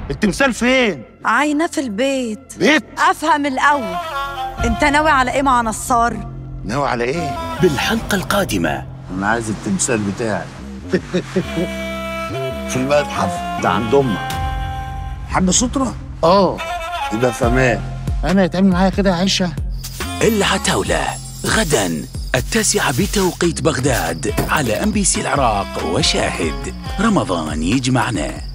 التمثال فين عاينة في البيت بيت افهم الاول انت ناوي على ايه مع نصار ناوي على ايه بالحلقة القادمة انا عايز التمثال بتاعي في المتحف ده عند امك حاج سترة اه يبقى فمان انا يتعمل معايا كده يا عيشه العتاولة غدا التاسعة بتوقيت بغداد على ام بي سي العراق وشاهد رمضان يجمعنا